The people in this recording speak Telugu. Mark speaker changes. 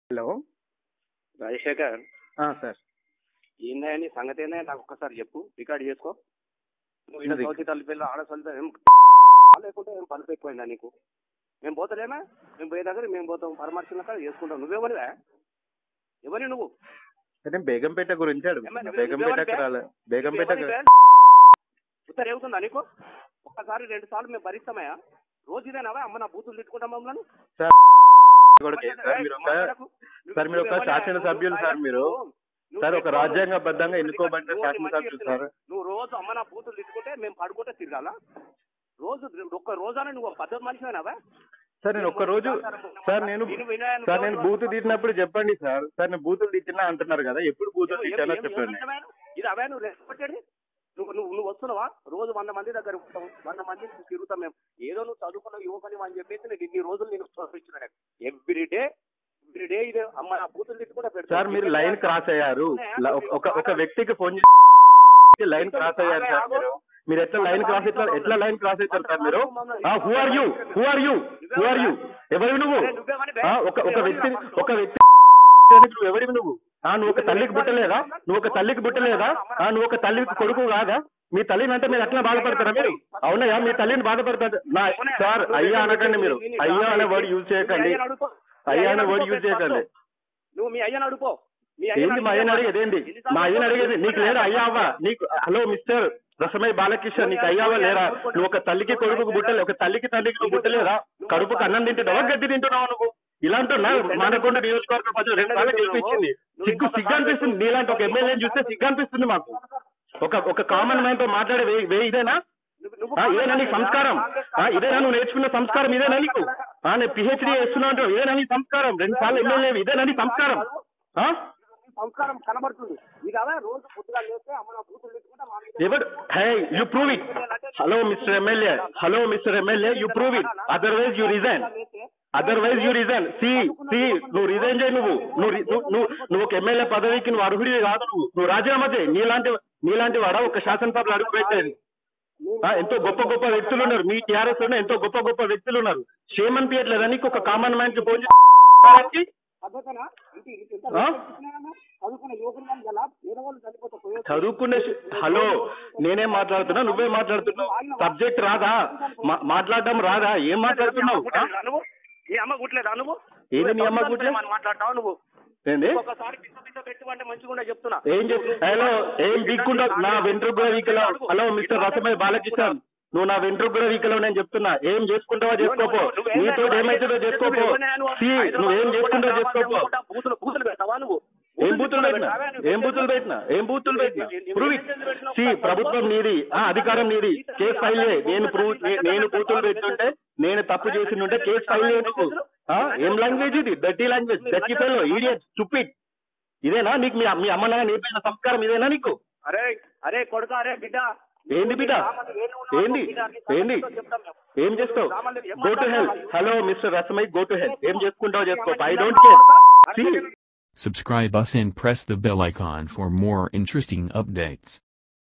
Speaker 1: హలో
Speaker 2: రాజశేఖర్
Speaker 1: సార్
Speaker 2: ఏందా నీ సంగతి ఏందా నాకు ఒక్కసారి చెప్పు రికార్డ్ చేసుకో నువ్వు ఇలా
Speaker 1: ఏంది?
Speaker 2: సౌతి తల్లిపిల్ల ఆడ సొంత ఏం లేకుంటే ఏం పలుపు ఎక్కువైందా నీకు మేము పోతలేమా మేము పోయే దగ్గర మేము పోతాం పరమర్శన కాడ చేసుకుంటాం నువ్వెవరివా ఎవరి నువ్వు
Speaker 1: అదే బేగంపేట గురించి అడుగు
Speaker 2: ఏమ్మా, నువ్వు-
Speaker 1: బేగంపేటకి
Speaker 2: నువ్వెవరివే?
Speaker 1: రాలే బేగంపేట
Speaker 2: నువ్వెవరివే? ఉత్తర ఏవుతుందా నీకు ఒక్కసారి రెండు సార్లు మేము భరిస్తామయ్యా రోజు ఇదేనావా అమ్మ నా బూతులు తిట్టుకుంటాం మమ్మల్ని
Speaker 1: సార్ సార్ మీరు ఒక సార్ మీరు ఒక శాసనసభ్యులు సార్ మీరు సార్ ఒక రాజ్యాంగబద్ధంగా ఎన్నుకోబడిన శాసనసభ్యులు సార్
Speaker 2: నువ్వు రోజు అమ్మ నా బూతులు తిట్టుకుంటే మేము పడుకుంటే తిరగాల రోజు ఒక్క రోజానే నువ్వు పద్ధతి మనిషివేనావా
Speaker 1: సార్ నేను ఒక్క రోజు సార్ నేను సార్ నేను బూతు తీసినప్పుడు చెప్పండి సార్ సార్ నేను బూతులు తీసినా అంటున్నారు కదా ఎప్పుడు బూతులు తీసానో చెప్పండి
Speaker 2: ఇది అవే నువ్వు రెస్పెక్టెడ్ నువ్వు నువ్వు నువ్వు వస్తున్నావా రోజు వంద మంది దగ్గర ఉంటావు వంద మంది తిరుగుతాం మేము ఏదో నువ్వు చదువుకున్న యువకుని అని చెప్పేసి నేను ఇన్ని రోజులు నేను చూపించిన ఎవ్రీ డే ఎవ్రీ డే ఇది అమ్మ నా బూతులు తిట్టుకుంటే పెడతా.
Speaker 1: సార్ మీరు లైన్ క్రాస్ అయ్యారు ల- ఒక- ఒక ఒక వ్యక్తికి ఫోన్ చేసి లైన్ క్రాస్ అయ్యారు సార్ మీరు మీరు ఎట్లా లైన్ క్రాస్ ఎట్లా ఎట్లా లైన్ క్రాస్ అవుతారు సార్ మీరు who are you who are you who are you ఎవరు నువ్వు ఆ, ఒక ఒక వ్యక్తి ఒక వ్యక్తి నువ్వు ఎవరివి నువ్వు ఆ నువ్వు ఒక తల్లికి పుట్టలేదా నువ్వు ఒక తల్లికి పుట్టలేదా ఆ నువ్వు ఒక తల్లికి కొడుకు కాదా మీ తల్లిని అంటే మీరు ఎట్లా బాధపడతారా మీరు అవునయ్యా మీ తల్లిని బాధపడతారు నా సార్ అయ్యా అనకండి మీరు అయ్యా అనే వర్డ్ యూజ్ చేయకండి అయ్యా అనే వర్డ్ యూజ్ చేయకండి
Speaker 2: నువ్వు మీ అయ్యను అడుపో
Speaker 1: ఏంటి మా అయ్యని అడిగేది ఏంటి మా అయ్యని అడిగేది నీకు లేదా అయ్యావా నీకు హలో మిస్టర్ రసమై బాలకిషన్ నీకు అయ్యావా లేరా నువ్వు ఒక తల్లికి కొడుకు బుట్టలే ఒక తల్లికి తల్లికి నువ్వు బుట్టలేదా కడుపుకు అన్నం తింటున్నావా గడ్డి తింటున్నావా నువ్వు ఇలాంటి మానకొండ నియోజకవర్గ ప్రజలు రెండు సార్లు గెలిపించింది సిగ్గు సిగ్గు అనిపిస్తుంది నీలాంటి ఒక ఎమ్మెల్యేని చూస్తే సిగ్గు అనిపిస్తుంది మాకు ఒక ఒక కామన్ మ్యాన్ తో మాట్లాడే వే వే ఇదేనా ఆ, ఇదేనా నీకు సంస్కారం ఆ, ఇదేనా నువ్వు నేర్చుకున్న సంస్కారం ఇదేనా నీకు ఆ, నేను పిహెచ్డీ చేస్తున్నా అంటే ఇదేనా నీ సంస్కారం రెండు సార్లు ఎమ్మెల్యే ఇదేనా నీ సంస్కారం ఆ?
Speaker 2: సంస్కారం కనబడుతుంది ఇది అవే రోజు పొద్దుగా లేస్తే అమ్మ నా బూతులు తిట్టుకుంటే మా మీద
Speaker 1: ఎవరు hey you prove it hello mister MLA hello mister MLA you prove it otherwise you resign otherwise you resign సి సి నువ్వు రిజైన్ చేయి నువ్వు నువ్వు రి- నువ్వు నువ్వు నువ్వు ఒక ఎమ్మెల్యే పదవికి నువ్వు అర్హుడివి కాదు నువ్వు నువ్వు రాజీనామా చేయి నీలాంటి నీలాంటి వాడ ఒక శాసనసభలో అడుగు పెట్టేది ఆ, ఎంతో గొప్ప గొప్ప వ్యక్తులు ఉన్నారు మీ టీఆర్ఎస్ లోనే ఎంతో గొప్ప గొప్ప వ్యక్తులు ఉన్నారు షేమ్ అనిపించట్లేదా నీకు ఒక కామన్ మ్యాన్ కి ఫోన్ చేసి
Speaker 2: పద్ధతేనా ఇంటి ఇంటి ఎంత
Speaker 1: ఆ?
Speaker 2: చదువుకున్నానన్నా? చదువుకున్న యువకులు కానీ గల పేదవాళ్ళు చనిపోతే పోయే-
Speaker 1: చదువుకునే శ- హలో నేనేం మాట్లాడుతున్నా నువ్వే మాట్లాడుతున్నావు సబ్జెక్ట్ రాదా మా- మాట్లాడడం రాదా ఏం మాట్లాడుతున్నావు ఆ?
Speaker 2: గుట్లేదా నువ్వు ఈ అమ్మ గుట్లేదా నువ్వు
Speaker 1: ఏంది నీ అమ్మ గుట్లే?
Speaker 2: మనం మాట్లాడతావు నువ్వు
Speaker 1: ఏంది
Speaker 2: ఒకసారి పిచ్చ పిచ్చ పెట్టు అంటే మంచిగా చెప్తున్నా
Speaker 1: ఏం చెప్పు హలో ఏం దిక్కుండా నా వెంట్రుకు కూడా వీకలో హలో మిస్టర్ రసమై బాలకిషన్ నువ్వు నా వెంట్రుకు కూడా వీకలో నేను చెప్తున్నా ఏం చేసుకుంటావో చేసుకోపో నీతో ఏమైతుందో చేసుకోపో సి నువ్వేం చేసుకుంటావో చేసుకోపో
Speaker 2: బూతులు బూతులు పెడతావా నువ్వు
Speaker 1: ఏం బూతులు పెట్టినా ఏం బూతులు పెట్టినా ఏం బూతులు పెట్టినా ప్రూవ్ ఇట్ సి ప్రభుత్వం నీది ఆ అధికారం నీది కేసు ఫైల్ చేయి నేను ప్రూవ్ నే- నేను బూతులు పెట్టుంటే నేను తప్పు చేసి ఉంటే కేసు ఫైల్ చేయి నువ్వు ఆ, ఏం లాంగ్వేజ్ ఇది dirty language dirty fellow idiot stupid ఇదేనా నీకు మీ మీ అమ్మ నాన్న నేర్పిన సంస్కారం ఇదేనా నీకు
Speaker 2: అరే అరే కొడుక అరే బిడ్డ
Speaker 1: ఏంది బిడ్డ ఏంది ఏంది ఏం చేస్తావు go to hell hello mister Rasamayi go to hell ఏం చేసుకుంటావో చేసుకో I don't care see
Speaker 3: Subscribe us and press the bell icon for more interesting updates.